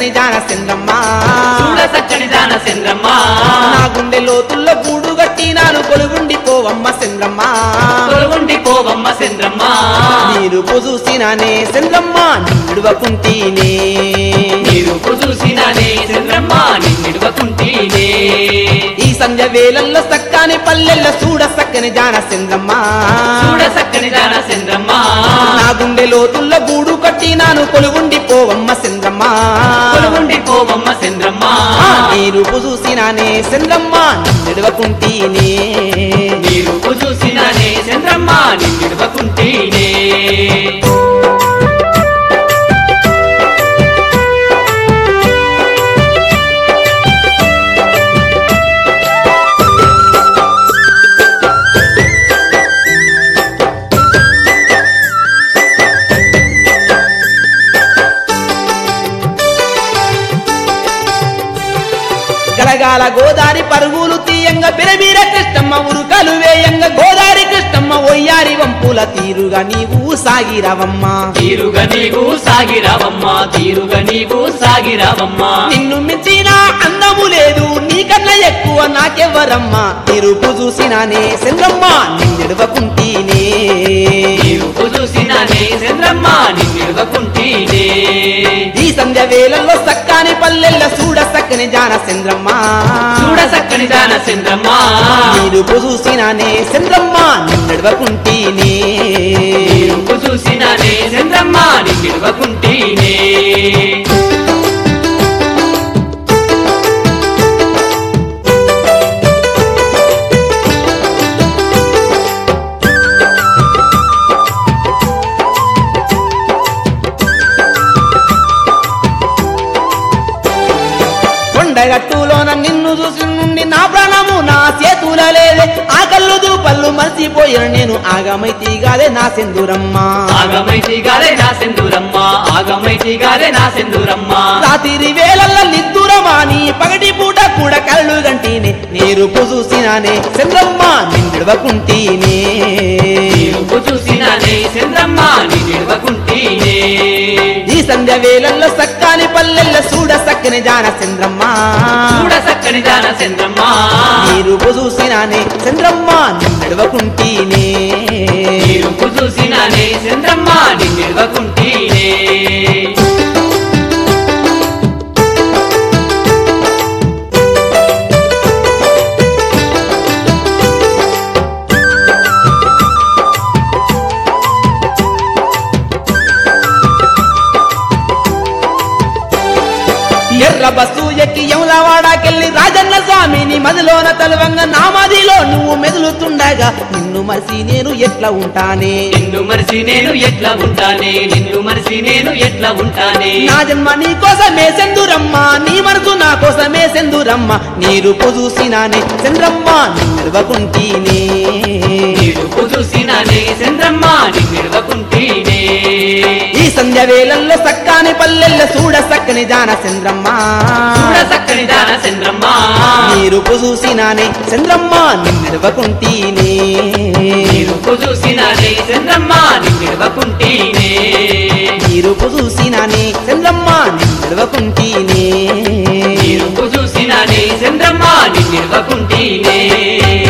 సక్కని జాన చంద్రమ్మ చూడ సక్కని దాన చంద్రమ్మ నా గుండె లోతుల్లో గూడు గట్టినాను కొలుగుండి పోవమ్మ చంద్రమ్మ తొలగుండి పోవమ్మ చంద్రమ్మ మీరు చూసినానే చంద్రమ్మ నిడువకుంటీనే నీరు చూసినానే చంద్రమ్మ నిన్నిడువకుంటీనే ఈ సంధ్య వేళల్లో సక్కని పల్లెల్లో చూడ సక్కని జాన చంద్రమ్మ చూడ సక్కని దాన చంద్రమ్మ నా గుండె లోతుల్లో గూడు కట్టినాను కొలుగుండి పోవమ్మ చంద్రమ్మ తొలగుండి పోవమ్మ చంద్రమ్మ ఆ నీరు చూసినానే చంద్రమ్మ నిడువకుంటీనే నీరు చూసినానే చంద్రమ్మ నిన్నిడువకుంటీనే గలగాల గోదారి పరుగులు తీయంగ బిరబీర కృష్ణమ్మ ఉరుకలు వేయంగ గోదారి కృష్ణమ్మ ఒయ్యారి వంపుల తీరుగా నీవు సాగిరవమ్మ తీరుగా నీవు సాగిరావమ్మ తీరుగా నీవు సాగిరావమ్మ నిన్ను మించిన అందము లేదు నీకన్నా ఎక్కువ నాకెవ్వరమ్మా నిరుపు చూసినానే చంద్రమ్మ నిన్నెడవకుంటీనే నీవు చూసినానే చంద్రమ్మ నిన్నిడువకుంటీనే ఈ సంధ్య వేళల్లో సక్కాని పల్లెల్ల చూడ సక్కని జాన చంద్రమ్మ చూడ సక్కని దాన చంద్రమ్మ నిరుపు చూసినానే చంద్రమ్మ నిన్నెడవకుంటీనే నీవు చూసినానే చంద్రమ్మ నిన్నిడువకుంటీనే కొండగట్టులోన నిన్ను చూసి నుండి నా ప్రాణము నా చేతుల లేదే ఆ కళ్ళు దూపళ్ళు మర్చిపోయిన నేను ఆగమైతి గాదే నా సెందురమ్మ ఆగమైతి గారే నా సింధూరమ్మ ఆగమైతి గారే నా సింధూరమ్మ రాత్రి వేళల్ల నిద్దురమాని పగటి పూట కూడా కళ్ళు గంటినే నీరు చూసినానే చంద్రమ్మ నిన్నడవకుంటీనే నీవు చూసినానే చంద్రమ్మ నిన్నిడువకుంటీనే ఈ సంధ్య వేళల్లో సక్కాని పల్లెల్ల చూడ సక్కని జాన చంద్రమ్మ చూడ సక్కని దాన చంద్రమ్మ నీరు చూసినానే చంద్రమ్మ నిన్నడవకుంటీనే నీవు చూసినానే చంద్రమ్మ నిన్నిడువకుంటీనే ఎర్ర బస్సు ఎక్కి యములవాడకెళ్ళి రాజన్న స్వామిని మదిలోన తలవంగ నా మదిలో నువ్వు మెదులుతుండగా నిన్ను మరిసి నేను ఎట్లా ఉంటానే నిన్ను మరిసి నేను ఎట్లా ఉంటానే నిన్ను మరిసి నేను ఎట్లా ఉంటానే నా జన్మ నీ కోసమే సెందురమ్మ నీ మనసు నా కోసమే సెందురమ్మ నీరు చూసినానే చంద్రమ్మ నిలవకుంటీనే నీరు చూసినానే చంద్రమ్మ నిన్నిడువకుంటీనే ఈ సంధ్య వేళల్లో సక్కాని పల్లెల్ల చూడ సక్కని జాన చంద్రమ్మ చూడ సక్కని దాన చంద్రమ్మ నీరు చూసినానే చంద్రమ్మ నిలవకుంటీనే నీరు చూసినానే చంద్రమ్మ నిన్నిడువకుంటీనే నీరు చూసినానే చంద్రమ్మ నిలవకుంటీనే నీరు చూసినానే చంద్రమ్మ నిన్నిడువకుంటీనే